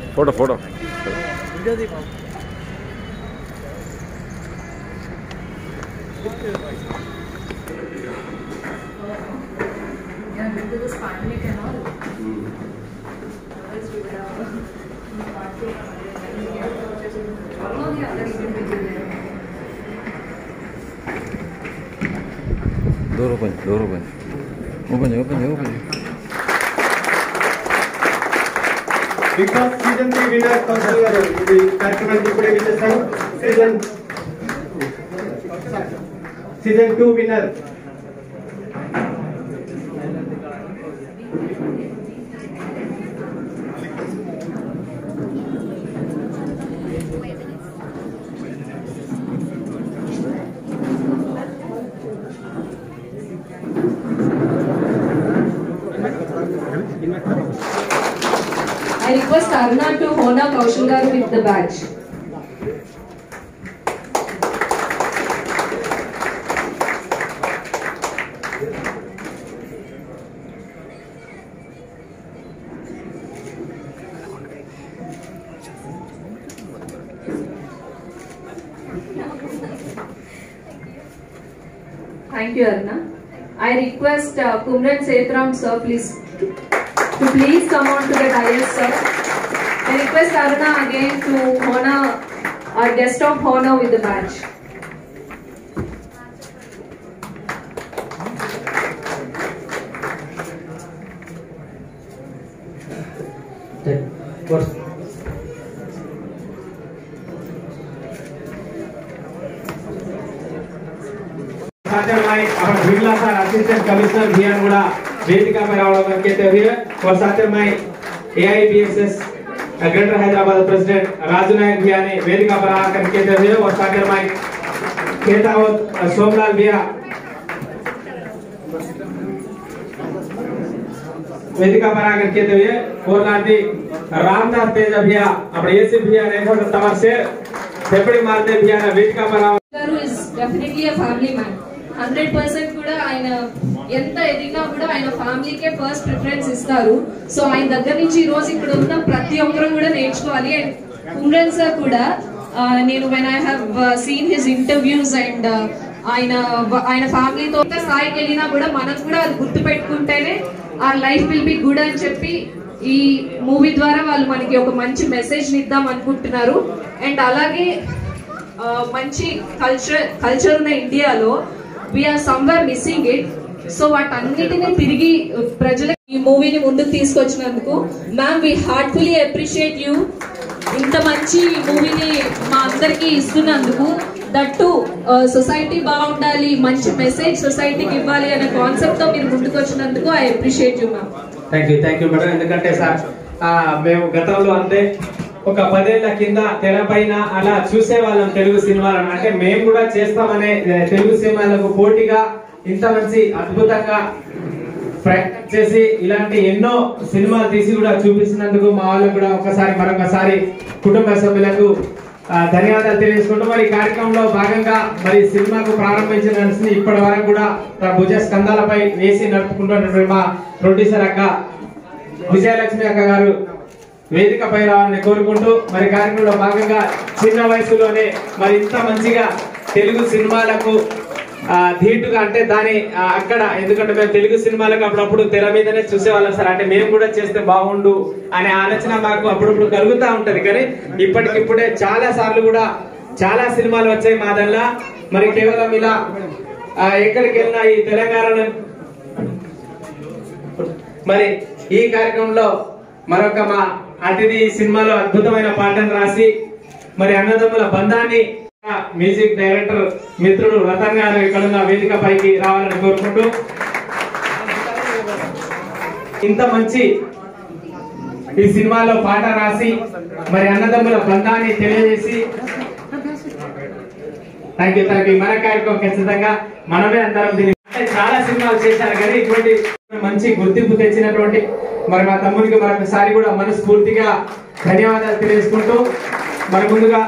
Photo photo Yeah, due to this pandemic and all. Otherwise we would have party. One or the other event will be there. Door open door open open open open big boss season three winner Kaushal garu ఇది కార్యక్రమానికి ఇప్పుడే విచ్చేస్తారు season season two winner I request Aruna to honor Kaushal garu with the badge. Thank you, Aruna. I request uh, Kumran Setram sir, please to please come on to the dais, sir. I request Aruna again to honor our guest of honor with the badge. साथ हमारे हमारे Birla sir assistant commissioner भियान गुड़ा वेदिका में रावण कहते हुए और साथ में AIBSS greater Hyderabad president Raju Nayak भैया ने वेदिका पर आकर कहते हुए और साथ में खेतावत सोमलाल भैया वेदिका पर आकर कहते हुए और नाती रामदास तेज भैया अपने एसी भैया ने तमर से थेपड़ी मारते भैया ने वेदिका पर आवर గారు is definitely a family man hundred percent కూడా ఆయన ఎంత ఎదిగినా కూడా ఆయన ఫ్యామిలీకే ఫస్ట్ ప్రిఫరెన్స్ ఇస్తారు సో ఆయన దగ్గర నుంచి ఈ రోజు ఇక్కడ ఉన్న ప్రతి ఒక్కరు కూడా నేర్చుకోవాలి అండ్ కుమ్రన్ సార్ కూడా ఆ, నేను when I have seen his interviews and ఆయన ఆయన ఫ్యామిలీతో ఎంత స్థాయికి వెళ్ళినా కూడా మనం కూడా అది గుర్తు పెట్టుకుంటేనే ఆ లైఫ్ విల్ బి గుడ్ అని చెప్పి ఈ మూవీ ద్వారా వాళ్ళు మనకి ఒక మంచి మెసేజ్ ఇద్దాం అనుకుంటున్నారు అండ్ అలాగే ఆ, మంచి కల్చర్ కల్చర్ ఉన్న ఇండియాలో we're somewhere missing it so వాటన్నిటిని తిరిగి ప్రజలకు ఈ మూవీని ముందుకు తీసుకొచ్చినందుకు ma'am we heartfully appreciate you ఇంత మంచి మూవీని మా అందరికి ఇస్తున్నందుకు దట్టు సొసైటీ బాగుండాలి మంచి మెసేజ్ సొసైటీకి ఇవ్వాలి అనే కాన్సెప్ట్ తో మీరు ముందుకు వచ్చినందుకు I appreciate you ma'am thank you thank you madam ఎందుకంటే సార్ ఆ, మేము గతంలో అంతే ఒక పదేళ్ల కింద తెర పైన అలా చూసే వాళ్ళం తెలుగు సినిమాలను అంటే మేము కూడా చేస్తామనే ఏ, తెలుగు సినిమాలకు పోటీగా ఇంత మంచి అద్భుతంగా ప్రయత్నం చేసి ఇలాంటి ఎన్నో సినిమాలు తీసి కూడా చూపిస్తున్నందుకు మా వాళ్ళకు కూడా ఒకసారి మరొకసారి కుటుంబ సభ్యులకు ఆ, ధన్యవాదాలు తెలియజేసుకుంటూ మరి ఈ కార్యక్రమంలో భాగంగా మరి సినిమాకు ప్రారంభించిన నుంచి ఇప్పటి వరకు కూడా తన భుజ స్కంధాలపై వేసి నడుపుకుంటున్నటువంటి మా ప్రొడ్యూసర్ అక్క విజయలక్ష్మి అక్క గారు వేదికపై రావాలని కోరుకుంటూ మరి కార్యక్రమంలో భాగంగా చిన్న వయసులోనే మరి ఇంత మంచిగా తెలుగు సినిమాలకు ఆ, ధీటుగా అంటే దాని ఆ, అక్కడ ఎందుకంటే మేము తెలుగు సినిమాలకు అప్పుడప్పుడు తెర మీదనే చూసేవాళ్ళం సార్ అంటే మేము కూడా చేస్తే బాగుండు అనే ఆలోచన మాకు అప్పుడప్పుడు కలుగుతా ఉంటది కానీ ఇప్పటికిప్పుడే చాలా సార్లు కూడా చాలా సినిమాలు వచ్చాయి మా దానిలో మరి కేవలం ఇలా ఆ, ఎక్కడికి వెళ్ళినా ఈ తెలంగాణ మరి ఈ కార్యక్రమంలో మరొక మా అతిథి ఈ సినిమాలో అద్భుతమైన పాటను రాసి మరి అన్నదమ్ముల బంధాన్ని ఆ మ్యూజిక్ డైరెక్టర్ మిత్రుడు రతన్ గారు ఇక్కడ ఉన్న వేదిక పైకి రావాలని కోరుకుంటూ ఇంత మంచి ఈ సినిమాలో పాట రాసి మరి అన్నదమ్ముల బంధాన్ని తెలియజేసి థ్యాంక్ యూ థ్యాంక్ యూ మన కార్యక్రమం ఖచ్చితంగా మనమే అందరం దీన్ని అంటే చాలా సినిమాలు చేశారు కానీ ఇటువంటి మంచి గుర్తింపు తెచ్చినటువంటి మరి మా తమ్మునికి మరొకసారి కూడా మనస్ఫూర్తిగా ధన్యవాదాలు తెలియజేసుకుంటూ మరి ముందుగా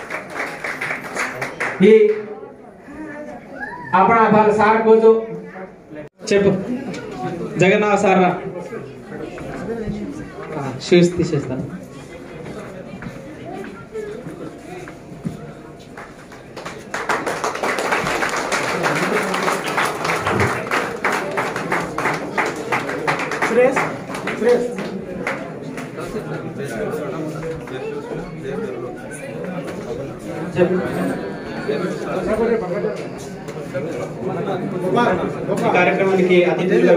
ఈ అప్పుడు వాళ్ళ సార్ కోచు చెప్పు జగన్నాథ్ సార్ రా షూస్ తీసేస్తాను ఈ కార్యక్రమానికి అతిథులుగా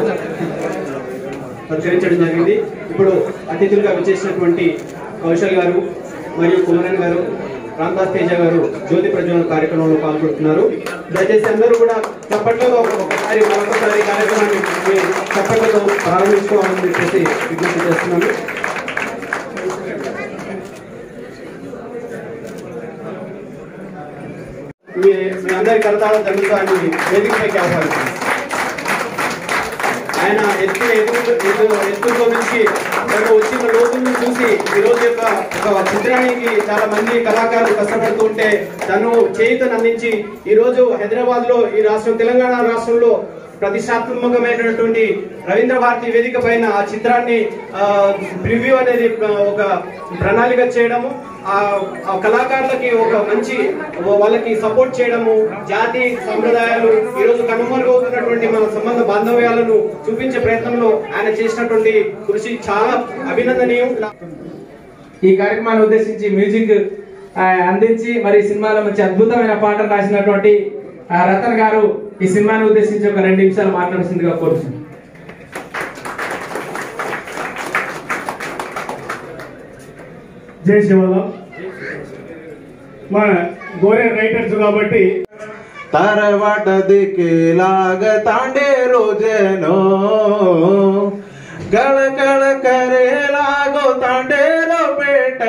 ప్రచురించడం జరిగింది ఇప్పుడు అతిథులుగా విచ్చేసినటువంటి కౌశల్ గారు మరియు కుమరన్ గారు రామదాస్ తేజ గారు జ్యోతి ప్రజ్వలన కార్యక్రమంలో పాల్గొంటున్నారు దయచేసి అందరూ కూడా చప్పట్లతో ఒకసారి మరొకసారి కార్యక్రమాన్ని మీ చప్పట్లతో ప్రారంభించుకోవాలని చెప్పేసి విజ్ఞప్తి చేస్తున్నాను మీ మీ అందరి కరతాళ జరుగుతాన్ని వేదికపైకి ఆహ్వానిస్తున్నాను ఆయన ఎత్తు ఎత్తు ఎత్తు ఎత్తులో నుంచి తను వచ్చిన రోజులను చూసి ఈ రోజు యొక్క ఒక చిత్రానికి చాలా మంది కళాకారులు కష్టపడుతూ ఉంటే తను చేయుతను అందించి ఈ రోజు హైదరాబాద్ లో ఈ రాష్ట్రం తెలంగాణ రాష్ట్రంలో ప్రతిష్టాత్మకమైనటువంటి రవీంద్ర భారతి వేదిక పైన ఆ చిత్రాన్ని ప్రివ్యూ అనేది ఆ, ఒక ప్రణాళిక చేయడము ఆ ఆ కళాకారులకి ఒక మంచి వాళ్ళకి సపోర్ట్ చేయడము జాతి సంప్రదాయాలు ఈ రోజు కనుమరుగవుతున్నటువంటి మన సంబంధ బాంధవ్యాలను చూపించే ప్రయత్నంలో ఆయన చేసినటువంటి కృషి చాలా అభినందనీయం ఈ కార్యక్రమాన్ని ఉద్దేశించి మ్యూజిక్ ఆ, అందించి మరి ఈ సినిమాలో మంచి అద్భుతమైన పాటలు రాసినటువంటి ఆ, రతన్ గారు ఈ సినిమాని ఉద్దేశించి ఒక రెండు నిమిషాలు మాట్లాడుతుందిగా కోరుతున్నాను జై శివరాం మన గోరే రైటర్స్ కాబట్టి તારવાટ દીકે લાગ તાંડે રોજનો ગળ ગળ કરે લાગો તાંડેરો પેટ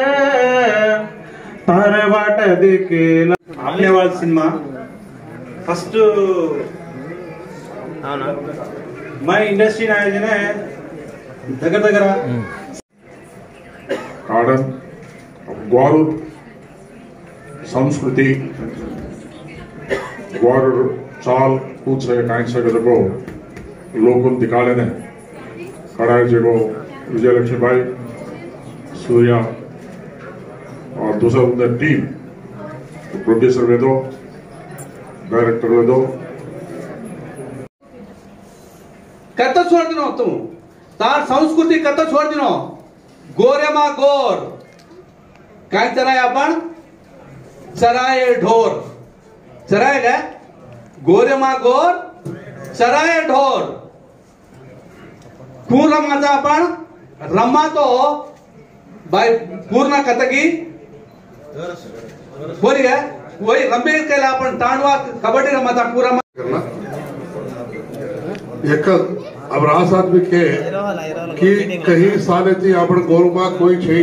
તારવાટ દીકે ఆమ్నేవాల్ సినిమా ఫస్ట్ మా ఇండస్ట్రీ నాయకునే దగ్గర దగ్గర कारण गौर संस्कृति गौर चाल कूद से कांच से को लोगों दिखाले ने कड़ाई जगो विजय लक्ष्मी भाई सूर्या और दूसरा उनका टीम प्रोड्यूसर वेदो डायरेक्टर वेदो कत छोड़ दिनो तुम तार संस्कृति कत छोड़ दिनो गोरे मा गोर काय चराय आपण चराय ढोर चराय काय गोरे मा गोर चराय ढोर कोण रमाचा आपण रमातो बाय पूर्ण कतकी बोली काय वही रमे केला आपण तांडवा कबड्डी रमाचा पुरा करना एक अब रास आदमी के कि कहीं साले थी आपण गोरुमा कोई छे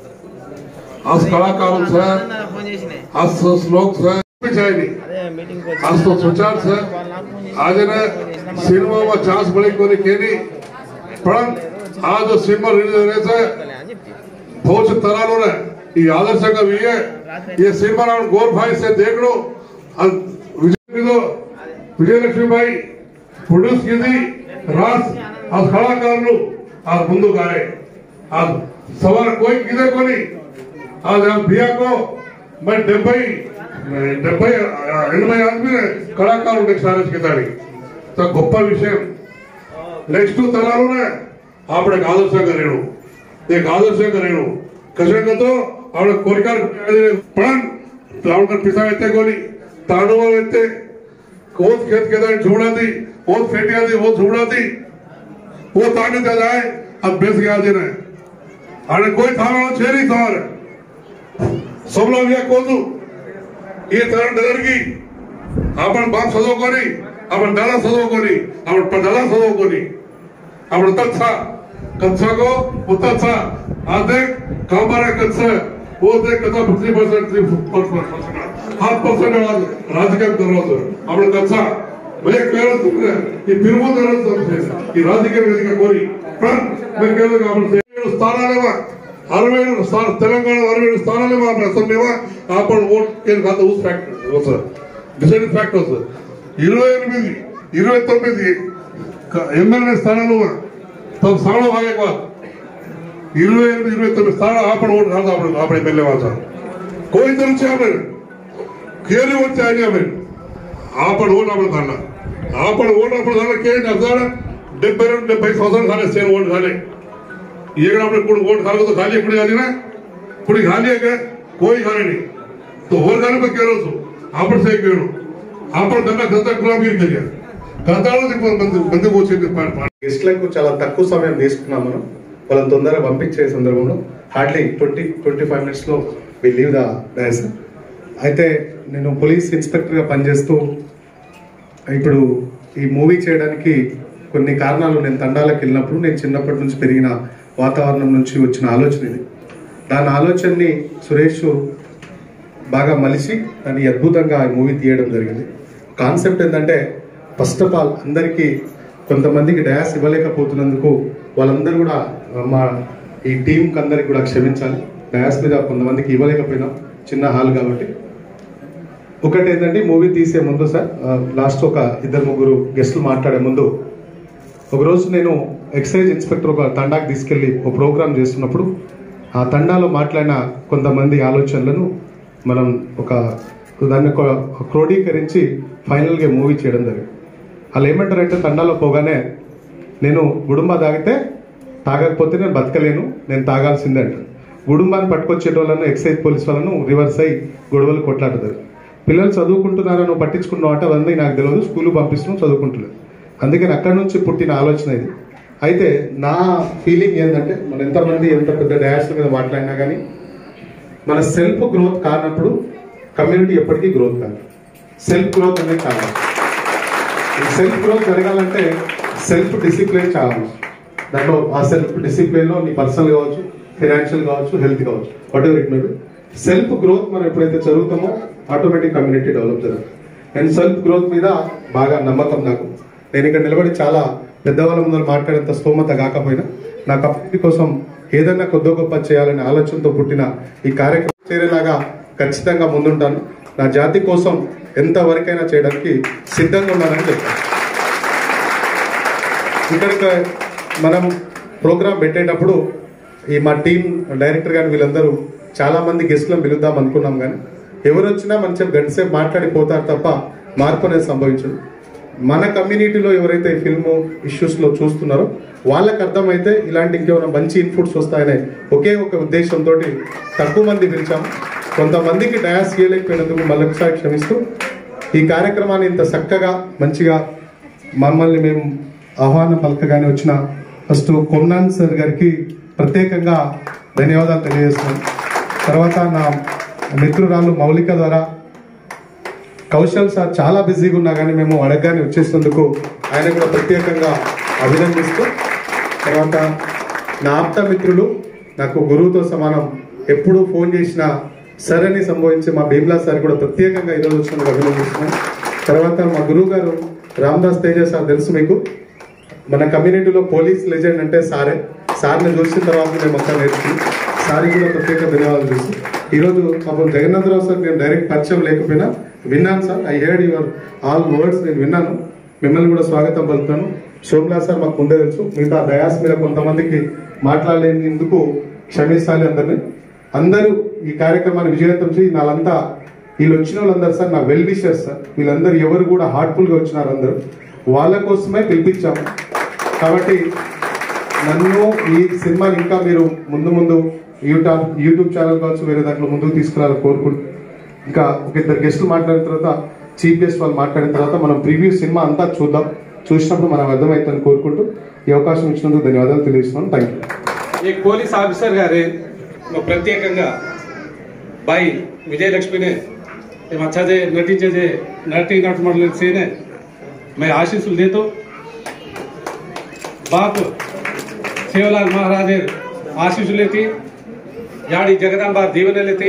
आज कलाकारों से आज श्लोक से पिछाई आज तो सुचार से आज ने सिनेमा में चांस बड़ी कोनी केनी पण आज सिनेमा रिलीज होने से फौज तरालो ने ये आदर्श का भी है ये सिनेमा राउंड गोर भाई से देख लो और विजय भी दो విజయ లక్ష్మి భాయ్ ప్రొడ్యూస్ కింది రాస్ ఆ కళాకారులు ఆ ముందు గారే ఆ సవాల్ కోయి కిదే కొని ఆ బియా కో మరి డెబ్బై డెబ్బై ఎనభై ఆద్మీ కళాకారులు ఉండే సారేజ్ కిందాడి గొప్ప విషయం నెక్స్ట్ తరాలునే ఆవిడ ఆదర్శంగా రేణు एक आदर्शंగా రేణు కషంగతో ఆవిడ కోరిక पण ఆవిడ పిసా ఎత్తే కోని తాండవ ఎత్తే कोस खेत के दाई झूड़ा दी वो फेटिया दी वो झूड़ा दी वो ताने दे जाए अब बेस गया दिन है अरे कोई थाना छेरी थार सब लोग ये कोदू ये तरह डर की अपन बाप सदो कोनी अपन दादा सदो कोनी अपन पदादा सदो कोनी अपन तत्सा कत्सा को वो तत्सा आधे कामारा कत्सा वो देख कथा fifty percent three percent half percent राजकीय करवायचं आपण कच्चा म्हणजे केलं तुमचं ही फिरवून करायचं ही राजकीय वेदिका कोरी पण मी केलं का आपण ఏడు స్థానాలేమా అరవై ఏడు స్థానం తెలంగాణ అరవై ఏడు స్థానాలేమా आपण అసెంబ్లీమా आपण ఓట్ కేసు కాదు ఊస్ ఫ్యాక్టర్ వస్తుంది డిసైడింగ్ ఫ్యాక్టర్ వస్తుంది ఇరవై ఎనిమిది ఇరవై తొమ్మిది ఎమ్మెల్యే స్థానాలు తమ స్థానం భాగే కాదు ఇరవై ఎనిమిది ఇరవై తొమ్మిది స్థానాలు आपण ఓట్ కాదు आपण आपण ఎమ్మెల్యే వాళ్ళ कोई तरह से हमें केरी वोट चाहिए हमें आपण वोट आपण धाडणार आपण वोट आपण धाडणार केळी नसणार डब्बे डब्बे सौ खाले सेल वोट खाले ये अगर आपने कुछ वोट खाले तो खाली कुड़ी खाली ना कुड़ी खाली है क्या कोई खाने नहीं तो और खाने पे कह रहा आप से कह रहा आप दंगा खतरा गुलाम गिर गया खतरा बंद बंद को से గెస్ట్లకు చాలా తక్కువ సమయం తీసుకున్నాం మనం వాళ్ళని తొందరగా పంపించే సందర్భంలో హార్డ్లీ ట్వంటీ ట్వంటీ ఫైవ్ మినిట్స్లో వి లీవ్ ద డయాస్ అయితే నేను పోలీస్ ఇన్స్పెక్టర్గా పనిచేస్తూ ఇప్పుడు ఈ మూవీ చేయడానికి కొన్ని కారణాలు నేను తండాలకు వెళ్ళినప్పుడు నేను చిన్నప్పటి నుంచి పెరిగిన వాతావరణం నుంచి వచ్చిన ఆలోచన ఇది దాని ఆలోచనని సురేష్ బాగా మలిసి దాన్ని అద్భుతంగా ఈ మూవీ తీయడం జరిగింది కాన్సెప్ట్ ఏంటంటే ఫస్ట్ ఆఫ్ ఆల్ అందరికీ కొంతమందికి డయాస్ ఇవ్వలేకపోతున్నందుకు వాళ్ళందరూ కూడా మా ఈ టీంకి అందరికి కూడా క్షమించాలి డయాస్ మీద కొంతమందికి ఇవ్వలేకపోయినాం చిన్న హాల్ కాబట్టి ఒకటి ఏంటంటే మూవీ తీసే ముందు సార్ లాస్ట్ ఒక ఇద్దరు ముగ్గురు గెస్టులు మాట్లాడే ముందు ఒకరోజు నేను ఎక్సైజ్ ఇన్స్పెక్టర్ ఒక తండాకి తీసుకెళ్ళి ఒక ప్రోగ్రామ్ చేస్తున్నప్పుడు ఆ తండాలో మాట్లాడిన కొంతమంది ఆలోచనలను మనం ఒక దాన్ని ఒక క్రోడీకరించి ఫైనల్గా మూవీ చేయడం జరిగింది వాళ్ళు ఏమంటారంటే తండాలో పోగానే నేను గుడుంబ తాగితే తాగకపోతే నేను బతకలేను నేను తాగాల్సిందే అంటారు గుడుంబాన్ని పట్టుకొచ్చేటోళ్ళను ఎక్సైజ్ పోలీస్ వాళ్ళను రివర్స్ అయ్యి గొడవలు కొట్లాడతారు పిల్లలు చదువుకుంటున్నారో నువ్వు పట్టించుకున్నావు అంటే అవన్నీ నాకు తెలియదు స్కూల్ పంపిస్తున్నావు చదువుకుంటలేదు అందుకని అక్కడి నుంచి పుట్టిన ఆలోచన ఇది అయితే నా ఫీలింగ్ ఏంటంటే మన ఎంతమంది ఎంత పెద్ద డాష్ మీద మాట్లాడినా కానీ మన సెల్ఫ్ గ్రోత్ కానప్పుడు కమ్యూనిటీ ఎప్పటికీ గ్రోత్ కాదు సెల్ఫ్ గ్రోత్ అనేది కావాలి ఈ సెల్ఫ్ గ్రోత్ జరగాలంటే సెల్ఫ్ డిసిప్లిన్ చాలా అవసరం. దాంట్లో ఆ సెల్ఫ్ డిసిప్లిన్ లో నీ పర్సనల్ కావచ్చు ఫైనాన్షియల్ కావచ్చు హెల్త్ కావచ్చు whatever it may self growth మనం ఎప్పుడైతే చదువుతామో ఆటోమేటిక్ కమ్యూనిటీ డెవలప్ జరుగుతుంది అండ్ సెల్ఫ్ గ్రోత్ మీద బాగా నమ్మకం నాకు నేను ఇక్కడ నిలబడి చాలా పెద్దవాళ్ళ ముందర మాట్లాడేంత స్తోమత కాకపోయినా నా కమ్యూనిటీ కోసం ఏదైనా కొద్ది గొప్ప చేయాలనే ఆలోచనతో పుట్టిన ఈ కార్యక్రమం చేరేలాగా ఖచ్చితంగా ముందుంటాను నా జాతి కోసం ఎంత వరకైనా చేయడానికి సిద్ధంగా ఉన్నానని చెప్తాను ఇక్కడికి మనం ప్రోగ్రామ్ పెట్టేటప్పుడు ఈ మా టీం డైరెక్టర్ గాని వీళ్ళందరూ చాలా మంది గెస్ట్లను పిలుద్దాం అనుకున్నాం కానీ ఎవరు వచ్చినా మంచిగా గంటసేపు మాట్లాడిపోతారు తప్ప మార్పు అనేది సంభవించదు మన కమ్యూనిటీలో ఎవరైతే ఈ ఫిల్మ్ ఇష్యూస్ లో చూస్తున్నారో వాళ్ళకి అర్థమైతే ఇలాంటి ఇంకేమైనా మంచి ఇన్పుట్స్ వస్తాయనే ఒకే ఒక ఉద్దేశంతో తక్కువ మంది పిలిచాము కొంతమందికి డయాస్ చేయలేకపోయినందుకు మళ్ళొకసారి క్షమిస్తూ ఈ కార్యక్రమాన్ని ఇంత చక్కగా మంచిగా మమ్మల్ని మేము ఆహ్వానం పలకగానే వచ్చిన ఫస్ట్ కొమ్నాన్ సార్ గారికి ప్రత్యేకంగా ధన్యవాదాలు తెలియజేస్తున్నాను తర్వాత నా మిత్రురాలు మౌలిక ద్వారా కౌశల్ సార్ చాలా బిజీగా ఉన్నా కానీ మేము అడగగానే వచ్చేసినందుకు ఆయన కూడా ప్రత్యేకంగా అభినందిస్తూ తర్వాత నా ఆప్త మిత్రులు నాకు గురువుతో సమానం ఎప్పుడు ఫోన్ చేసినా సరని సంభవించి మా భీమ్లా సార్ కూడా ప్రత్యేకంగా ఈరోజు వచ్చినందుకు అభినందిస్తున్నాను తర్వాత మా గురువు గారు రామ్దాస్ తేజ సార్ తెలుసు మీకు మన కమ్యూనిటీలో పోలీస్ లెజెండ్ అంటే సారే సార్ని చూసిన తర్వాత మేము మొత్తం నేర్చుకుని సార్కి కూడా ప్రత్యేక ధన్యవాదాలు చూసి ఈరోజు పాపం జగన్నాథరావు సార్ నేను డైరెక్ట్ పరిచయం లేకపోయినా విన్నాను sir I heard your all words నేను విన్నాను మిమ్మల్ని కూడా స్వాగతం పలుకుతాను సోమ్లా సార్ మాకు ముందే తెలుసు మిగతా డయాస్ మీద కొంతమందికి మాట్లాడలేనందుకు క్షమించాలి అందరినీ అందరూ ఈ కార్యక్రమాన్ని విజయవంతం చేసి నాలంతా వీళ్ళు వచ్చిన వాళ్ళందరూ సార్ నా వెల్ విషర్స్ సార్ వీళ్ళందరూ ఎవరు కూడా హార్ట్ఫుల్ గా వచ్చినారు అందరూ వాళ్ళ కోసమే పిలిపించాము కాబట్టి నన్ను ఈ సినిమాని ఇంకా మీరు ముందు ముందు యూట్యూబ్ యూట్యూబ్ ఛానల్ కావచ్చు వేరే దాంట్లో ముందుకు తీసుకురావాలని కోరుకుంటూ ఇంకా ఒక ఇద్దరు గెస్టులు మాట్లాడిన తర్వాత చీఫ్ గెస్ట్ వాళ్ళు మాట్లాడిన తర్వాత మనం ప్రివ్యూ సినిమా అంతా చూద్దాం చూసినప్పుడు మనం అర్థమవుతుందని కోరుకుంటూ ఈ అవకాశం ఇచ్చినందుకు ధన్యవాదాలు తెలియజేస్తున్నాను థ్యాంక్ యూ एक पुलिस ऑफिसर గారే ప్రత్యేకంగా బాయ్ విజయలక్ష్మినే એમ अच्छा જે નટી જે નટી નટ મળે છે ને मैं आशीष देतो बाप सेवलाल महाराज आशीष लेती याडी जगदंबा दीवन लेती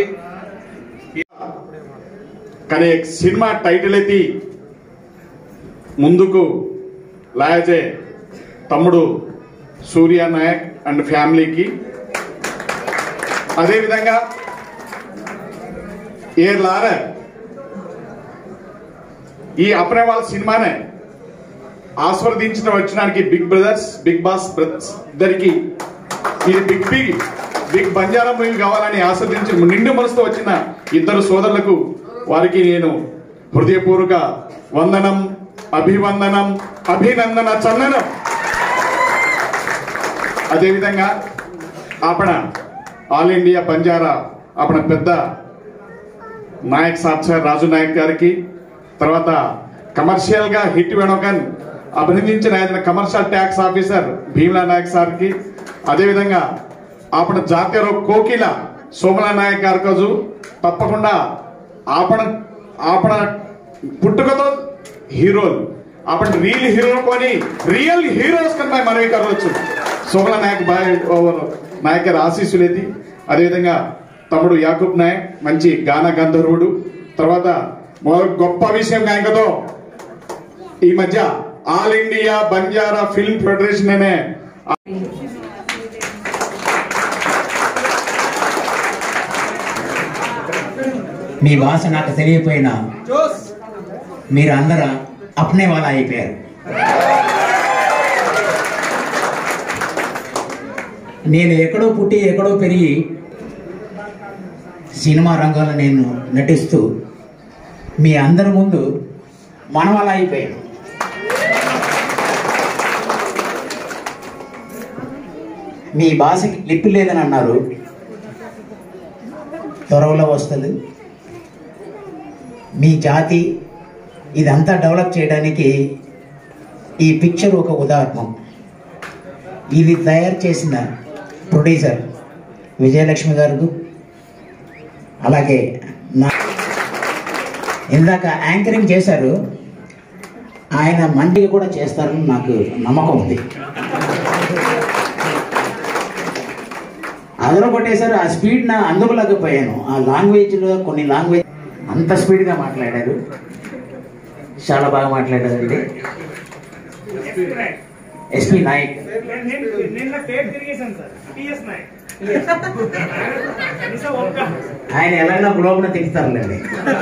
కానీ సినిమా టైటిల్ ఎత్తి ముందుకు లాయజే తమ్ముడు సూర్య నాయక్ అండ్ ఫ్యామిలీకి అదేవిధంగా ఏ లార ఈ అప్నే వాళ్ళ సినిమానే ఆస్వాదించిన వచ్చినానికి big brothers big boss brothers ఇద్దరికి ఇది big big big Banjara movie కావాలని ఆస్వాదించి నిండు మనసుతో వచ్చిన ఇద్దరు సోదరులకు వారికి నేను హృదయపూర్వక వందనం అభివందనం అభినందన చందనం అదేవిధంగా ఆపణ ఆల్ ఇండియా బంజారా ఆపణ పెద్ద నాయక్ సాబ్ సార్ రాజు నాయక్ గారికి తర్వాత కమర్షియల్ గా హిట్ వేణుకన్ అభినందించిన ఆయన commercial tax officer Bheemla Nayak సార్కి అదేవిధంగా ఆపణ జాతీయ రో- కోకిల సోమలా నాయక్ గారి రోజు తప్పకుండా ఆపణ ఆపణ పుట్టుకతో హీరోలు आपण रील हिरो कोणी रियल హీరోస్ కన్నా మనవి కరవచ్చు సోమల నాయక్ బాయ్ ఓవర్ నాయక్ గారి ఆశీస్సులేది అదేవిధంగా తమ్ముడు యాకూబ్ నాయక్ మంచి గాన గంధర్వుడు తర్వాత మొ- గొప్ప విషయం నాయకతో ఈ మధ్య all India Banjara film federation అనే మీ భాష నాకు తెలియపోయినా మీరు అందరూ అప్నే వాళ్ళ అయిపోయారు నేను ఎక్కడో పుట్టి ఎక్కడో పెరిగి సినిమా రంగంలో నేను నటిస్తూ మీ అందరి ముందు మన వాళ్ళ అయిపోయాను మీ భాషకి లిపి లేదని అన్నారు త్వరలో వస్తుంది మీ జాతి ఇదంతా డెవలప్ చేయడానికి ఈ పిక్చర్ ఒక ఉదాహరణ ఇది తయారు చేసిన ప్రొడ్యూసర్ విజయలక్ష్మి గారు అలాగే నా ఇందాక యాంకరింగ్ చేశారు ఆయన మంచిగా కూడా చేస్తారని నాకు నమ్మకం ఉంది అందులో కొట్టేశారు ఆ స్పీడ్ నా అందుకోలేకపోయాను ఆ లాంగ్వేజ్లో కొన్ని లాంగ్వేజ్ అంత స్పీడ్గా మాట్లాడారు చాలా బాగా మాట్లాడారండి ఎస్పి నాయక్ నిన్న పేరు తిరిగేశాను సార్ టిఎస్ నాయక్ ఆయన ఎలాగైనా గ్లోబ్ను తిప్పుతారులేండి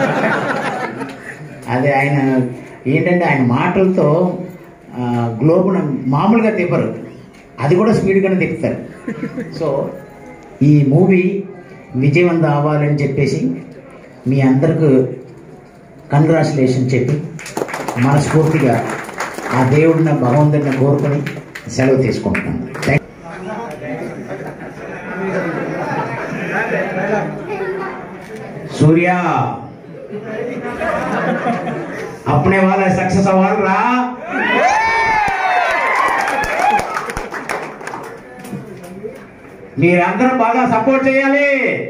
అదే ఆయన ఏంటంటే ఆయన మాటలతో ఆ, గ్లోబ్ను మామూలుగా తిప్పరు అది కూడా స్పీడ్గానే తిప్పుతారు సో ఈ మూవీ విజయవంతం అవ్వాలని చెప్పేసి మీ అందరికి కంగ్రాచులేషన్ చెప్పి మనస్ఫూర్తిగా ఆ దేవుడిని భగవంతుడిని కోరుకొని సెలవు తీసుకుంటున్నాను థ్యాంక్ सूर्या अपने वाला सक्सेस अवार्ड रहा మీరందరూ బాగా సపోర్ట్ చేయాలి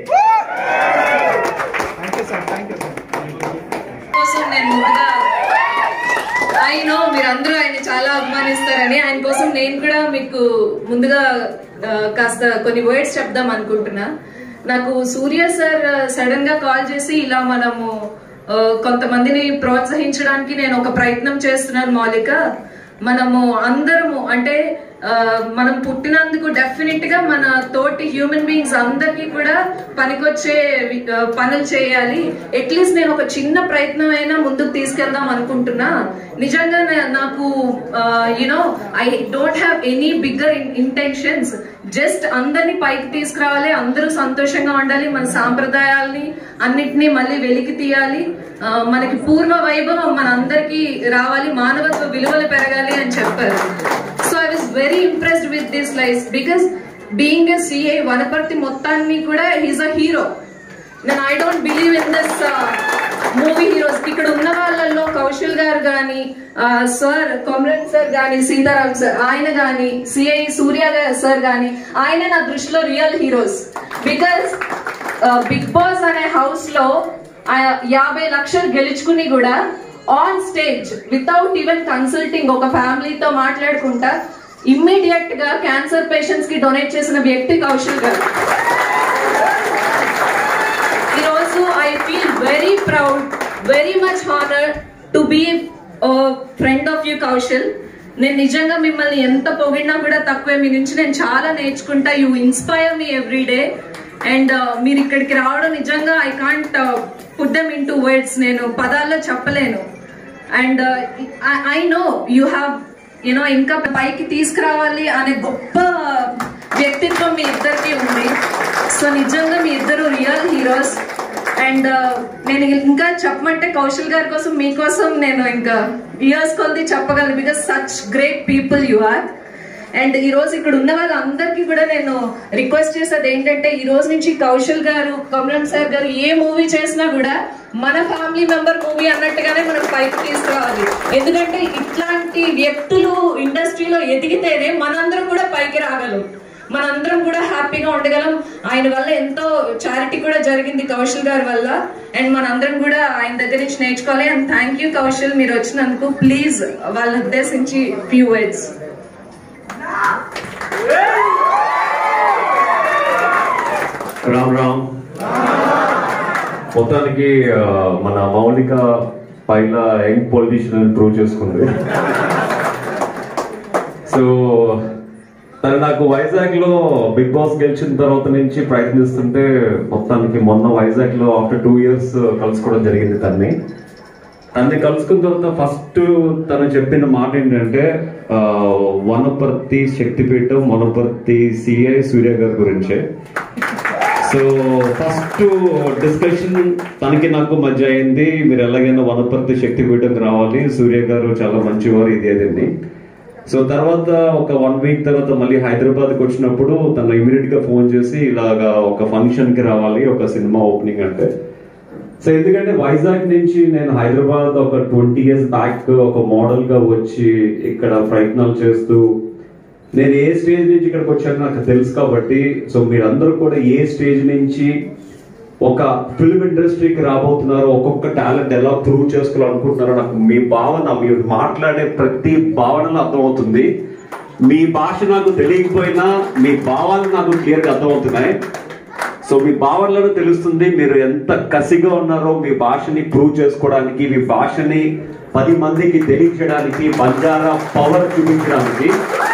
కోసం నేను ముందుగా ఐ నో మీరందరూ ఆయన చాలా అభిమానిస్తారని ఆయన కోసం నేను కూడా మీకు ముందుగా ఆ, కాస్త కొన్ని వర్డ్స్ చెప్దాం అనుకుంటున్నా నాకు సూర్య సార్ సడన్ గా కాల్ చేసి ఇలా మనము ఆ, కొంతమందిని ప్రోత్సహించడానికి నేను ఒక ప్రయత్నం చేస్తున్నాను మౌలిక మనము అందరము అంటే ఆ, మనం పుట్టినందుకు డెఫినెట్ గా మన తోటి హ్యూమన్ బీయింగ్స్ అందరికీ కూడా పనికొచ్చే వి- ఆ, పనులు చేయాలి అట్లీస్ట్ నేను ఒక చిన్న ప్రయత్నం అయినా ముందుకు తీసుకెళ్దాం అనుకుంటున్నా నిజంగా నే- నాకు you know I don't have any bigger intentions just అందరినీ పైకి తీసుకురావాలి అందరూ సంతోషంగా ఉండాలి మన సాంప్రదాయాల్ని అన్నిటినీ మళ్ళీ వెలికి తీయాలి ఆ, మనకి పూర్వ వైభవం మన అందరికీ రావాలి మానవత్వ విలువలు పెరగాలి అని చెప్పారు so I was very impressed with this life because being a CA Wanaparthy మొత్తాన్ని కూడా హీస్ అ హీరో నేను I don't believe in this movie heroes ఇక్కడ ఉన్న వాళ్ళల్లో కౌశల్ గారు గాని సార్ కొమరన్ సార్ గాని సీతారాం సార్ ఆయన గాని సిఐ సూర్య గా- సార్ గాని ఆయన నా దృష్టిలో real heroes because big boss అనే హౌస్ లో ఆ యాభై లక్షలు గెలుచుకుని కూడా on stage without even consulting ఒక ఫ్యామిలీతో మాట్లాడుకుంటా ఇమ్మీడియట్ గా క్యాన్సర్ పేషెంట్స్ కి డొనేట్ చేసిన వ్యక్తి కౌశల్ గారు ఈరోజు I feel very proud very much honour to be friend of you Kaushal నేను నిజంగా మిమ్మల్ని ఎంత పొగిడినా కూడా తక్కువే మీ నుంచి నేను చాలా నేర్చుకుంటా you inspire me every day and మీరు ఇక్కడికి రావడం నిజంగా I can't put them into words నేను పదాల్లో చెప్పలేను and I know you have you know ఇంకా పైకి తీసుకురావాలి అనే గొప్ప వ్యక్తిత్వం మీ ఇద్దరికి ఉంది సో నిజంగా మీ ఇద్దరు రియల్ హీరోస్ అండ్ నేను ఇంకా చెప్పమంటే కౌశల్ గారి కోసం మీకోసం నేను ఇంకా ఇయర్స్ కొద్ది చెప్పగలను because such great people you are and ఈ రోజు ఇక్కడ ఉన్న వాళ్ళందరికీ కూడా నేను రిక్వెస్ట్ చేసేది ఏంటంటే ఈ రోజు నుంచి కౌశల్ గారు కమరన్ సార్ గారు ఏ మూవీ చేసినా కూడా మన ఫ్యామిలీ మెంబర్ మూవీ అన్నట్టుగానే మనం పైకి తీసుకురావాలి ఎందుకంటే ఇట్లాంటి వ్యక్తులు ఇండస్ట్రీలో ఎదిగితేనే మనందరం కూడా పైకి రాగలం మనందరం కూడా హ్యాపీగా ఉండగలం ఆయన వల్ల ఎంతో చారిటీ కూడా జరిగింది కౌశల్ గారి వల్ల అండ్ మనందరం కూడా ఆయన దగ్గర నుంచి నేర్చుకోవాలి అండ్ థ్యాంక్ యూ కౌశల్ మీరు వచ్చినందుకు ప్లీజ్ వాళ్ళని ఉద్దేశించి ఫ్యూ వర్డ్స్ రామ్ రామ్ మొత్తానికి ఆ, మన మౌలిక పైన యంగ్ పొలిటీషియన్ ప్రూవ్ చేసుకుంది సో తను నాకు వైజాగ్ లో బిగ్ బాస్ గెలిచిన తర్వాత నుంచి ప్రయత్నిస్తుంటే మొత్తానికి మొన్న వైజాగ్ లో ఆఫ్టర్ టూ ఇయర్స్ కలుసుకోవడం జరిగింది తన్ని తన్ని కలుసుకున్న తర్వాత ఫస్ట్ తను చెప్పిన మాట ఏంటంటే ఆ, వనపర్తి శక్తిపీఠం వనపర్తి సిఐ సూర్య గారి గురించే సో ఫస్ట్ డిస్కషన్ తనకి నాకు మధ్య అయింది మీరు ఎలాగైనా వనపర్తి శక్తిపీఠంకి రావాలి సూర్య గారు చాలా మంచివారు ఇది అదండి సో తర్వాత ఒక వన్ వీక్ తర్వాత మళ్ళీ హైదరాబాద్కి వచ్చినప్పుడు తను ఇమీడియట్ గా ఫోన్ చేసి ఇలాగా ఒక ఫంక్షన్ కి రావాలి ఒక సినిమా ఓపెనింగ్ అంటే సో ఎందుకంటే వైజాగ్ నుంచి నేను హైదరాబాద్ ఒక ట్వంటీ ఇయర్స్ బ్యాక్ ఒక మోడల్ గా వచ్చి ఇక్కడ ప్రయత్నాలు చేస్తూ నేను ఏ స్టేజ్ నుంచి ఇక్కడికి వచ్చానో నాకు తెలుసు కాబట్టి సో మీరందరూ కూడా ఏ స్టేజ్ నుంచి ఒక ఫిల్మ్ ఇండస్ట్రీకి రాబోతున్నారో ఒక్కొక్క టాలెంట్ ఎలా ప్రూవ్ చేసుకోవాలనుకుంటున్నారో నాకు మీ భావన మీరు మాట్లాడే ప్రతి భావనలో అర్థమవుతుంది మీ భాష నాకు తెలియకపోయినా మీ భావాలు నాకు క్లియర్గా అర్థమవుతున్నాయి సో మీ భావనలను తెలుస్తుంది మీరు ఎంత కసిగా ఉన్నారో మీ భాషని ప్రూవ్ చేసుకోవడానికి మీ భాషని పది మందికి తెలియచేయడానికి బంజారా పవర్ చూపించడానికి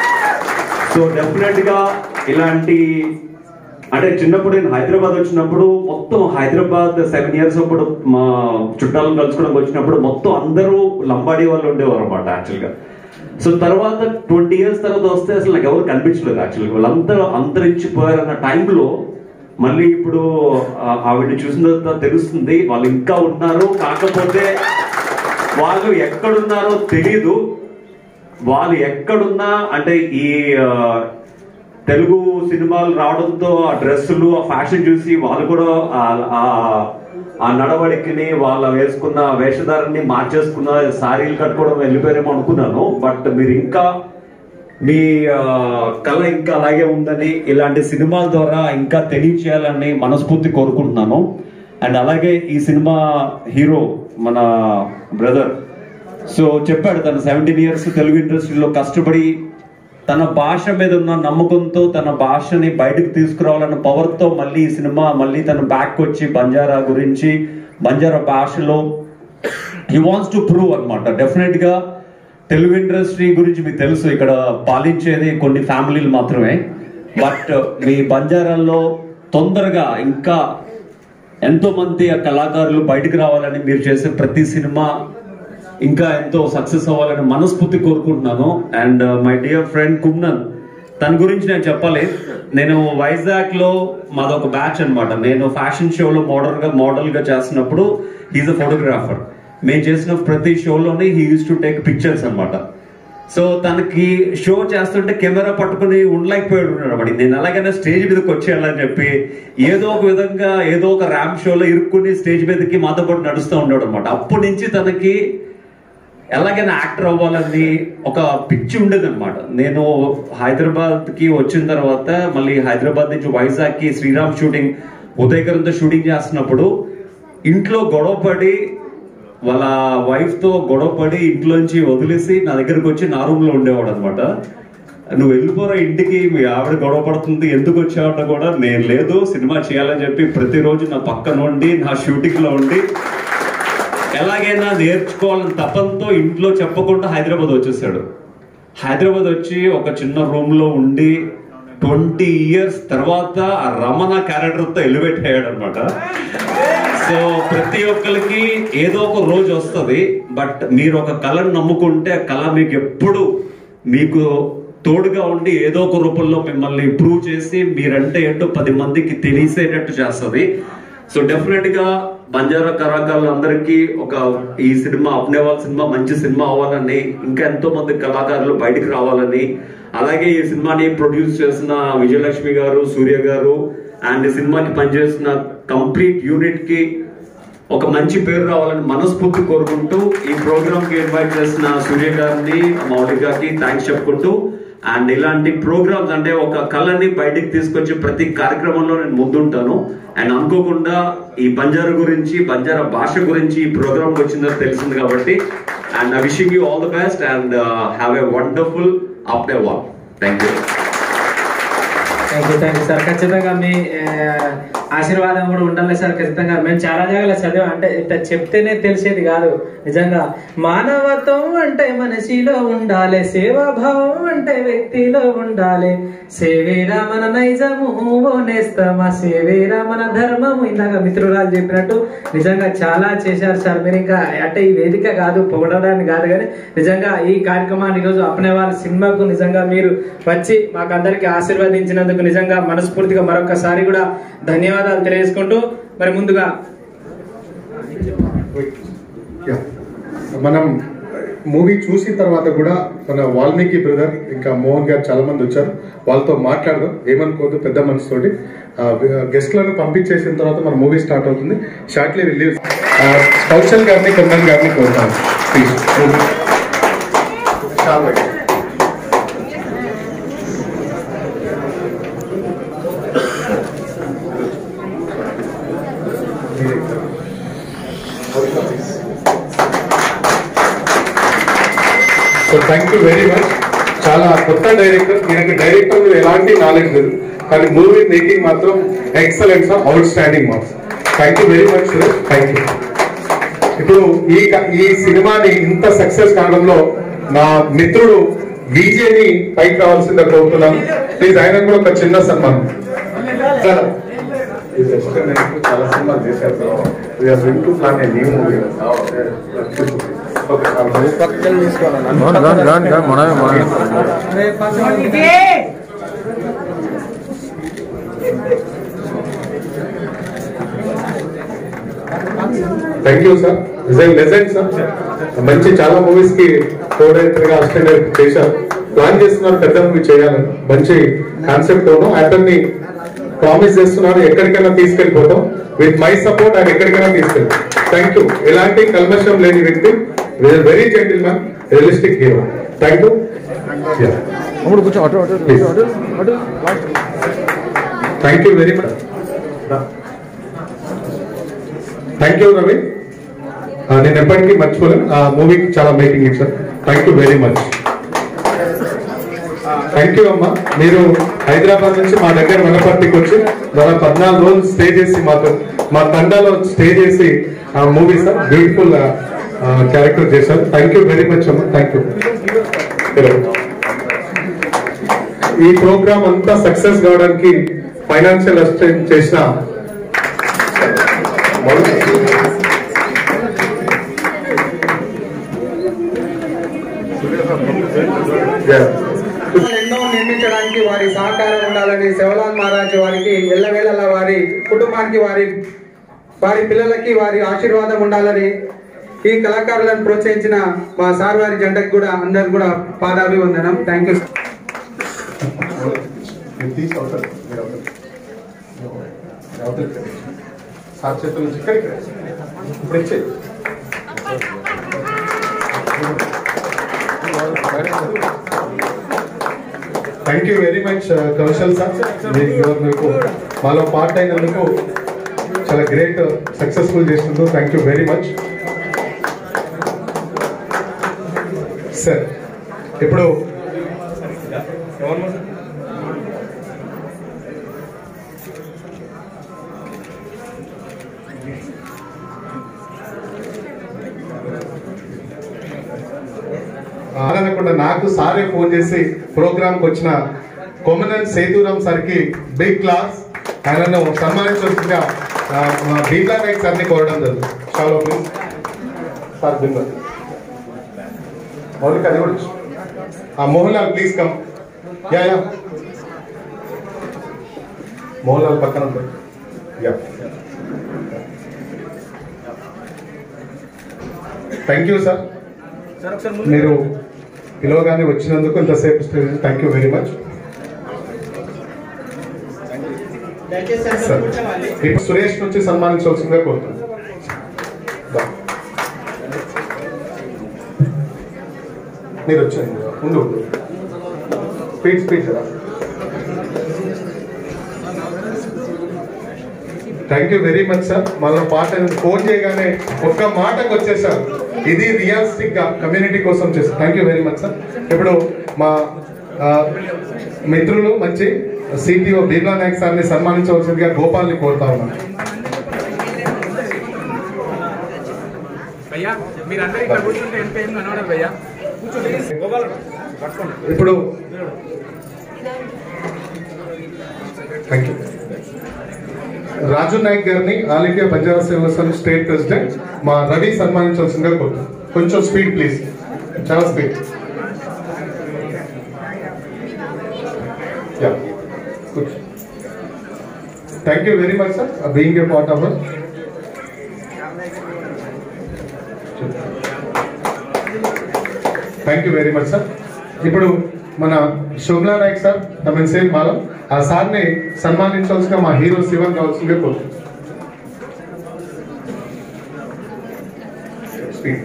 సో డెఫినెట్ గా ఇలాంటి అంటే చిన్నప్పుడు నేను హైదరాబాద్ వచ్చినప్పుడు మొత్తం హైదరాబాద్ సెవెన్ ఇయర్స్ అప్పుడు మా చుట్టాలను కలుసుకోవడానికి వచ్చినప్పుడు మొత్తం అందరూ లంబాడీ వాళ్ళు ఉండేవారు అనమాట యాక్చువల్గా సో తర్వాత ట్వంటీ ఇయర్స్ తర్వాత వస్తే అసలు నాకు ఎవరు కనిపించలేదు యాక్చువల్గా వాళ్ళందరూ అంతరించిపోయారన్న టైంలో మళ్ళీ ఇప్పుడు ఆ- ఆవిడని చూసిన తర్వాత తెలుస్తుంది వాళ్ళు ఇంకా ఉన్నారు కాకపోతే వాళ్ళు ఎక్కడున్నారో తెలియదు వాళ్ళు ఎక్కడున్నా అంటే ఈ ఆ, తెలుగు సినిమాలు రావడంతో ఆ డ్రెస్సులు ఆ ఫ్యాషన్ చూసి వాళ్ళు కూడా ఆ- ఆ- ఆ నడవడికని వాళ్ళ వేసుకున్న వేషధారాన్ని మార్చేసుకున్న సారీలు కట్టుకోవడం వెళ్ళిపోయారేమో అనుకున్నాను బట్ మీరు ఇంకా మీ ఆ, కళ ఇంకా అలాగే ఉందని ఇలాంటి సినిమాల ద్వారా ఇంకా తెలియచేయాలని మనస్ఫూర్తి కోరుకుంటున్నాను అండ్ అలాగే ఈ సినిమా హీరో మన బ్రదర్ సో చెప్పాడు తన సెవెంటీన్ ఇయర్స్ తెలుగు ఇండస్ట్రీలో కష్టపడి తన భాష మీద ఉన్న నమ్మకంతో తన భాషని బయటకు తీసుకురావాలన్న పవర్తో మళ్ళీ ఈ సినిమా మళ్ళీ తన బ్యాక్ వచ్చి బంజారా గురించి బంజారా భాషలో హీ వాంట్స్ టు ప్రూవ్ అనమాట డెఫినెట్ గా తెలుగు ఇండస్ట్రీ గురించి మీకు తెలుసు ఇక్కడ పాలించేది కొన్ని ఫ్యామిలీలు మాత్రమే బట్ మీ బంజారాల్లో తొందరగా ఇంకా ఎంతో మంది ఆ కళాకారులు బయటకు రావాలని మీరు చేసే ప్రతి సినిమా ఇంకా ఎంతో సక్సెస్ అవ్వాలని మనస్ఫూర్తి కోరుకుంటున్నాను అండ్ మై డియర్ ఫ్రెండ్ కుమ్నన్ తన గురించి నేను చెప్పాలి నేను వైజాగ్ లో మాదొక బ్యాచ్ అన్నమాట నేను ఫ్యాషన్ షోలో మోడల్ గా మోడల్ గా చేస్తున్నప్పుడు హీజ్ అ ఫోటోగ్రాఫర్ మేము చేసిన ప్రతి షోలోని he use to take pictures అన్నమాట సో తనకి షో చేస్తుంటే కెమెరా పట్టుకుని ఉండలేకపోయాడు ఉన్నాడు అన్నమాట నేను అలాగైనా స్టేజ్ మీదకి వచ్చేయాలని చెప్పి ఏదో ఒక విధంగా ఏదో ఒక ర్యాంప్ షోలో ఇరుక్కుని స్టేజ్ మీదకి మాతో పాటు నడుస్తూ ఉన్నాడు అనమాట అప్పటి నుంచి తనకి ఎలాగైనా యాక్టర్ అవ్వాలని ఒక పిచ్చి ఉండేది అనమాట నేను హైదరాబాద్ కి వచ్చిన తర్వాత మళ్ళీ హైదరాబాద్ నుంచి వైజాగ్ కి శ్రీరామ్ షూటింగ్ ఉదయకరంతో షూటింగ్ చేస్తున్నప్పుడు ఇంట్లో గొడవ పడి వాళ్ళ వైఫ్ తో గొడవ పడి ఇంట్లోంచి వదిలేసి నా దగ్గరకు వచ్చి నా రూమ్ లో ఉండేవాడు అనమాట నువ్వు వెళ్ళిపోరా ఇంటికి మీ ఆవిడ గొడవ పడుతుంది ఎందుకు వచ్చావంటే కూడా నేను లేదు సినిమా చేయాలని చెప్పి ప్రతిరోజు నా పక్కన ఉండి నా షూటింగ్ లో ఉండి ఎలాగైనా నేర్చుకోవాలని తపంతో ఇంట్లో చెప్పకుండా హైదరాబాద్ వచ్చేసాడు హైదరాబాద్ వచ్చి ఒక చిన్న రూమ్ లో ఉండి ట్వంటీ ఇయర్స్ తర్వాత ఆ రమణ క్యారెక్టర్ తో ఎలివేట్ అయ్యాడు అనమాట సో ప్రతి ఒక్కరికి ఏదో ఒక రోజు వస్తుంది బట్ మీరు ఒక కళను నమ్ముకుంటే ఆ కళ మీకు ఎప్పుడు మీకు తోడుగా ఉండి ఏదో ఒక రూపంలో మిమ్మల్ని ప్రూవ్ చేసి మీరంటే ఏంటో పది మందికి తెలిసేటట్టు చేస్తుంది సో డెఫినెట్ గా బంజారా కళాకారులందరికీ ఒక ఈ సినిమా అప్నేవాల్ సినిమా మంచి సినిమా అవ్వాలని ఇంకా ఎంతో మంది కళాకారులు బయటికి రావాలని అలాగే ఈ సినిమాని ప్రొడ్యూస్ చేసిన విజయలక్ష్మి గారు సూర్య గారు అండ్ ఈ సినిమాకి పనిచేసిన కంప్లీట్ యూనిట్ కి ఒక మంచి పేరు రావాలని మనస్ఫూర్తి కోరుకుంటూ ఈ ప్రోగ్రామ్ కి ఇన్వైట్ చేసిన సూర్య గారిని మౌలిక గారికి థ్యాంక్స్ చెప్పుకుంటూ అండ్ ఇలాంటి ప్రోగ్రామ్స్ అంటే ఒక కళని బయటికి తీసుకొచ్చి ప్రతి కార్యక్రమంలో నేను ముందుంటాను అండ్ అనుకోకుండా ఈ బంజారా గురించి బంజారా భాష గురించి ఈ ప్రోగ్రామ్ వచ్చిందని తెలిసింది కాబట్టి and I wishing you all the best and have a wonderful up day వాల్ thank you thank you thank you sir ఖచ్చితంగా మీ ఆ, ఆశీర్వాదం కూడా ఉండాలి సార్ ఖచ్చితంగా మేము చాలా జాగాలో చదివాం అంటే ఇట్లా చెప్తేనే తెలిసేది కాదు నిజంగా మానవత్వం అంటే మనిషిలో ఉండాలి సేవాభావం అంటే వ్యక్తిలో ఉండాలి సేవేరా మన నైజము ఓ నేస్తమా సేవేరా మన ధర్మము ఇందాక మిత్రురాలు చెప్పినట్టు నిజంగా చాలా చేశారు సార్ మీరు ఇంకా అంటే ఈ వేదిక కాదు పొగడడానికి కాదు కానీ నిజంగా ఈ కార్యక్రమాన్ని ఈరోజు అప్నే వాళ్ళ సినిమాకు నిజంగా మీరు వచ్చి మాకు అందరికి ఆశీర్వదించినందుకు నిజంగా మనస్ఫూర్తిగా మరొకసారి కూడా ధన్యవాదాలు తెలియజేసుకుంటూ మరి ముందుగా యా. మనం మూవీ చూసిన తర్వాత కూడా మన వాల్మీకి బ్రదర్ ఇంకా మోహన్ గారు చాలా మంది వచ్చారు వాళ్ళతో మాట్లాడదాం ఏమనుకోవద్దు పెద్ద మనసుతోటి గెస్ట్లను పంపించేసిన తర్వాత మన మూవీ స్టార్ట్ అవుతుంది షార్ట్లీ రిలీజ్ కౌశల్ గారిని కొందన్ గారిని కోరుతాను please so thank you very much చాలా కొత్త డైరెక్టర్ ఈయనకి డైరెక్టర్ ఎలాంటి నాలెడ్జ్ లేదు కానీ మూవీ మేకింగ్ మాత్రం excellence outstanding marks thank you very much Suresh thank you ఇప్పుడు ఈ క- ఈ సినిమాని ఇంత సక్సెస్ కావడంలో నా మిత్రుడు విజేని పైకి రావాల్సిందిగా కోరుతున్నాను ప్లీజ్ ఆయన కూడా ఒక చిన్న సన్మానం సార్ ఈ దర్శకం డైరెక్టర్ చాలా సినిమాలు చేశారు we are going to plan a new movie గాన్ గాన్ గాన్ గాన్ మనమే మనమే థ్యాంక్ యూ సార్ నిజంగా లెజెండ్ సార్ మంచి చాలా మూవీస్ కి కో డైరెక్టర్ గా అసిస్టెంట్ డైరెక్టర్ చేశారు ప్లాన్ చేస్తున్నారు పెద్ద మూవీ చేయాలని మంచి కాన్సెప్ట్ ఉన్నాం అతన్ని ప్రామిస్ చేస్తున్నారు ఎక్కడికైనా తీసుకెళ్ళిపోతాం విత్ మై సపోర్ట్ ఆయన ఎక్కడికైనా తీసుకెళ్తాం థ్యాంక్ యూ ఎలాంటి కల్మషం లేని వ్యక్తి very gentleman realistic hero thank you అమ్ముడు కూర్చో అటు అటు Please. అటు అటు thank you very much thank you Ravi ఆ, నేను ఎప్పటికీ మర్చిపోలేను ఆ మూవీకి చాలా మేకింగ్ ఇచ్చారు thank you very much thank you అమ్మా మీరు హైదరాబాద్ నుంచి మా దగ్గర వనపర్తికి వచ్చి దాదాపు పద్నాలుగు రోజులు స్టే చేసి మాకు మా తండాలో స్టే చేసి ఆ మూవీ సార్ బ్యూటిఫుల్ క్యారెక్టర్ చేశారు థ్యాంక్ యూ వెరీ మచ్ అమ్మా థ్యాంక్ యూ ఈ ప్రోగ్రామ్ అంతా సక్సెస్ కావడానికి ఫైనాన్షియల్ అసిస్టెంట్ చేసిన ఎన్నో నిర్మించడానికి వారి సహకారం ఉండాలని శివలాల్ మహారాజ్ వారికి ఎల్లవేళలా వారి కుటుంబానికి వారి వారి పిల్లలకి వారి ఆశీర్వాదం ఉండాలని ఈ కళాకారులను ప్రోత్సహించిన మా సార్ వారి జంటకు కూడా అందరు కూడా పాదాభివందనం థ్యాంక్ యూ సార్ చేతుల నుంచి ఇక్కడికి రా. ఇప్పుడు ఇచ్చేయి. Thank you very much Kaushal sir మీరు ఇవాళ మీకు మాలో పార్ట్ అయినందుకు చాలా గ్రేట్ సక్సెస్ఫుల్ చేసినందుకు thank you very much sir ఇప్పుడు ఆనకుండా నాకు సారే ఫోన్ చేసి ప్రోగ్రామ్ కి వచ్చిన కొమనన్ సేతురాం సార్కి బిగ్ క్లాస్ ఆయనను సన్మానించవలసిందిగా ఆ, మా బీర్లా నాయక్ సార్ని కోరడం జరుగుతుంది చాలా ప్లీజ్ సార్ బిందా మౌలిక అది కూడా ఇచ్చు. ఆ Mohan Lal please come yeah yeah Mohan Lal పక్కన ఉంటాడు యా థ్యాంక్ యూ సార్ మీరు పిలవగానే వచ్చినందుకు ఇంతసేపు thank you very much sir ఇప్పుడు సురేష్ నుంచి సన్మానించవలసిందిగా కోరుతున్నాను దా. మీరు వచ్చండి ముందు స్పీడ్ స్పీడ్ కదా thank you very much sir మళ్ళీ పాట ఫోన్ చేయగానే ఒక్క మాటకు వచ్చేసారు ఇది రియలిస్టిక్ గా కమ్యూనిటీ కోసం చేస్తారు thank you very much sir ఇప్పుడు మా ఆ, మిత్రులు మంచి సిపిఓ బీర్లా నాయక్ సార్ని సన్మానించవలసిందిగా గోపాల్ని కోరుతా ఉన్నాను భయ్యా మీరందరూ ఇక్కడ కూర్చుంటే ఎంత ఏం కనబడదు భయ్యా ఇప్పుడు థ్యాంక్ యూ రాజు నాయక్ గారిని ఆల్ ఇండియా బంజారా సేవల సంఘ్ స్టేట్ ప్రెసిడెంట్ మా రవి సన్మానించవలసిందిగా కోరుతున్నాను కొంచెం స్పీడ్ ప్లీజ్ చాలా speed yeah thank you very much sir being a part of thank you very much sir ఇప్పుడు మన శోభనా నాయక్ సార్ తమ సేమ్ మాలం ఆ సార్ని సన్మానించవలసిన మా హీరో శివన్ కావాల్సిందే కోరుతున్నాను Speed.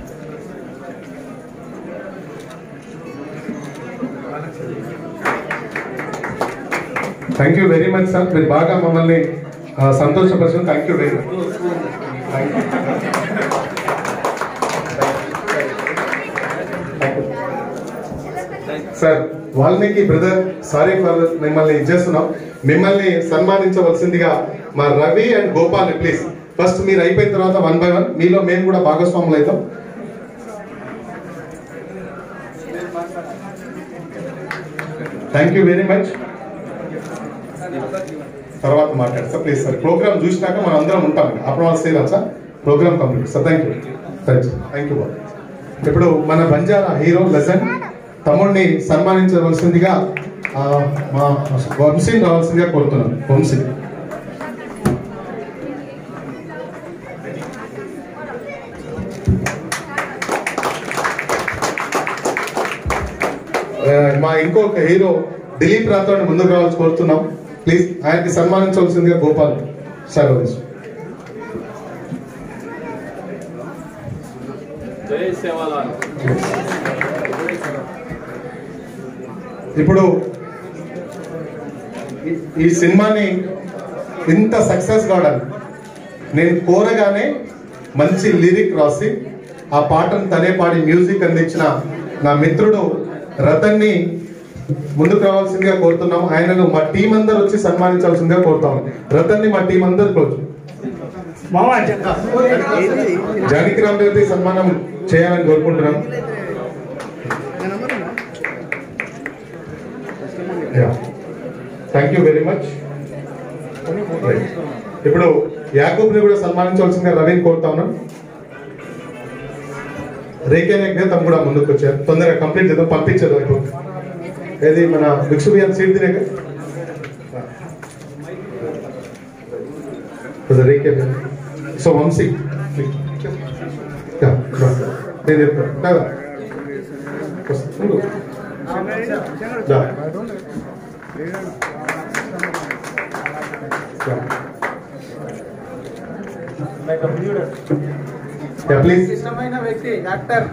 Thank you very much sir మీరు బాగా మమ్మల్ని ఆ, సంతోషపరిచిన thank you very much sir Valmiki brother sorry for మిమ్మల్ని ఇచ్చేస్తున్నాం మిమ్మల్ని సన్మానించవలసిందిగా మా Ravi and Gopal please first మీరు అయిపోయిన తర్వాత వన్ బై వన్ మీలో మేము కూడా భాగస్వాములు అవుతాం థ్యాంక్ యూ వెరీ మచ్ తర్వాత మాట్లాడతా ప్లీజ్ సార్ ప్రోగ్రామ్ చూసినాక మనం అందరం ఉంటాం అప్పుడు వాళ్ళు సేల్ sir programme complete sir thank you thank you బాబు ఇప్పుడు మన బంజారా హీరో లెజెండ్ తమ్ముడిని సన్మానించవలసిందిగా ఆ, మా వంశీని రావాల్సిందిగా కోరుతున్నాను వంశీ ఆ, మా ఇంకొక హీరో దిలీప్ రాథోడ్ ముందుకు రావాల్సి కోరుతున్నాం ప్లీజ్ ఆయనకి సన్మానించవలసిందిగా గోపాల్ సార్ జై సేవాలాల్ ఇప్పుడు ఈ- ఈ సినిమాని ఇంత సక్సెస్ కావడానికి నేను కోరగానే మంచి లిరిక్ రాసి ఆ పాటను తనే పాడి మ్యూజిక్ అందించిన నా మిత్రుడు రతన్ని ముందుకు రావాల్సిందిగా కోరుతున్నాం ఆయనను మా టీం అందరు వచ్చి సన్మానించాల్సిందిగా కోరుతాం రతన్ని మా టీం అందరు క్లోజ్ జానకి రామ్ గారి సన్మానం చేయాలని కోరుకుంటున్నాం థ్యాంక్ యూ వెరీ మచ్ ఇప్పుడు యాకూబ్ ని కూడా సన్మానించవలసిందిగా రవిని కోరుతా ఉన్నాను రేకే నాయక్ గారు తమ కూడా ముందుకు వచ్చారు తొందరగా కంప్లీట్ చేద్దాం పంపించారు ఇప్పుడు ఏది మన భిక్షు బియ్యం సీట్ తినే రేకే సో వంశీ యా, రా. నేను చెప్తాను కదా వస్తుంది. దా. యా, ప్లీజ్ ఇష్టమైన వ్యక్తి డాక్టర్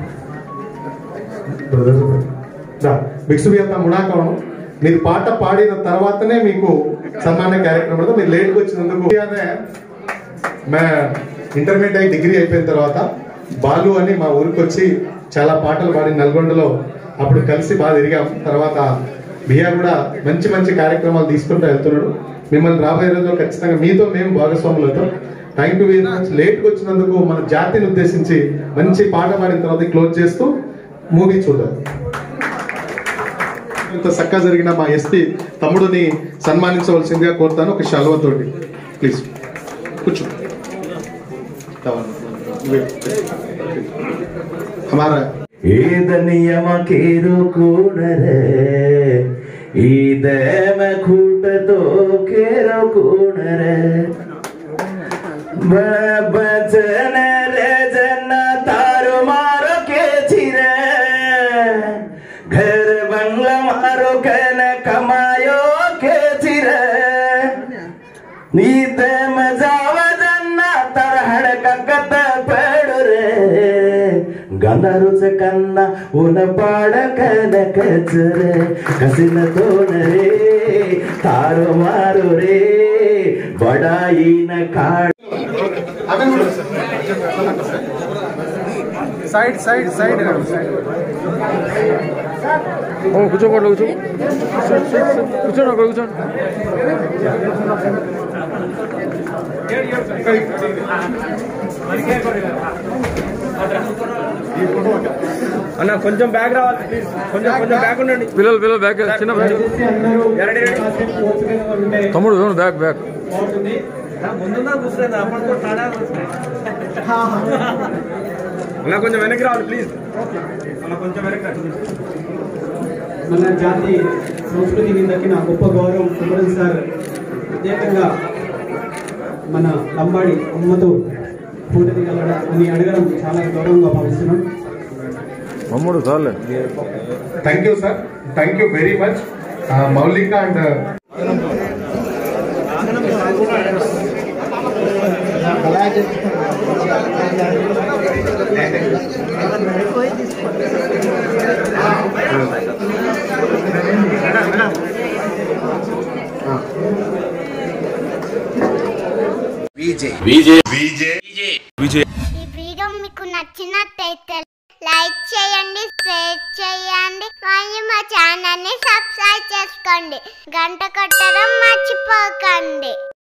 భిక్షు అంత ముడాకం మీరు పాట పాడిన తర్వాతనే మీకు సన్మాన కార్యక్రమం ఉంటుంది. మీరు లేట్గా వచ్చినందుకు మా ఇంటర్మీడియట్ అయి డిగ్రీ అయిపోయిన తర్వాత బాలు అని మా ఊరికి వచ్చి చాలా పాటలు పాడి నల్గొండలో అప్పుడు కలిసి బాగా తిరిగాం తర్వాత బియా కూడా మంచి మంచి కార్యక్రమాలు తీసుకుంటూ వెళ్తున్నాడు మిమ్మల్ని రాబోయే రోజుల్లో ఖచ్చితంగా మీతో మేము భాగస్వాములు అవుతాం థ్యాంక్ యూ వెరీ మచ్ లేట్గా వచ్చినందుకు మన జాతిని ఉద్దేశించి మంచి పాట పాడిన తర్వాత క్లోజ్ చేస్తూ మూవీ చూద్దాం ఇంత చక్కగా జరిగిన మా ఎస్పీ తమ్ముడిని సన్మానించవలసిందిగా కోరుతాను ఒక శాలువతోటి ప్లీజ్ కూర్చో हमारा ईद नियम के रुकुणरे ईद में खूट तो के रुकुणरे बचन रे जन तार मारो कहने कमायो के चिरे ನೀತೆ ಮಜಾವದನ್ನ ತರಹಣ ಕಕ್ಕತ ಪೇಡುರೆ ಗಂಧರುಚ ಕನ್ನ ಉನ ಪಾಡ ಕನ ಕಚರೆ ಕಸಿನ ತೋಣರೆ ತಾರು ಮಾರು ರೇ ಬಡಾಯಿನ ಕಾಡು సైడ్ సైడ్ సైడ్ ఓ కూర్చోకూడదు కూర్చో కూర్చోండి అక్కడ కూర్చోండి అన్న కొంచెం బ్యాగ్ రావాలి ప్లీజ్ కొంచెం కొంచెం బ్యాగ్ ఉండండి పిల్లలు పిల్లలు బ్యాక్ చిన్న బ్యాగ్ తమ్ముడు బ్యాక్ బ్యాక్ ముందున్నా కూర్చుంది అప్పటితో అన్న కొంచెం వెనక్కి రావాలి ప్లీజ్ అన్న కొంచెం వెనక్కి రండి. మన జాతి సంస్కృతికి దక్కిన గొప్ప గౌరవం సుబ్రహ్మణ్య సార్ ప్రత్యేకంగా మన లంబాడి అమ్మతో ఫోటో దిగలడా అని అడగడం చాలా గౌరవంగా భావిస్తున్నాం తమ్ముడు చాలే thank you sir thank you very much Maulika and Vijay Vijay Vijay Vijay ఈ వీడియో మీకు నచ్చినట్టయితే లైక్ చేయండి షేర్ చేయండి మరియు మా ఛానల్ ని సబ్స్క్రైబ్ చేసుకోండి గంట కొట్టడం మర్చిపోకండి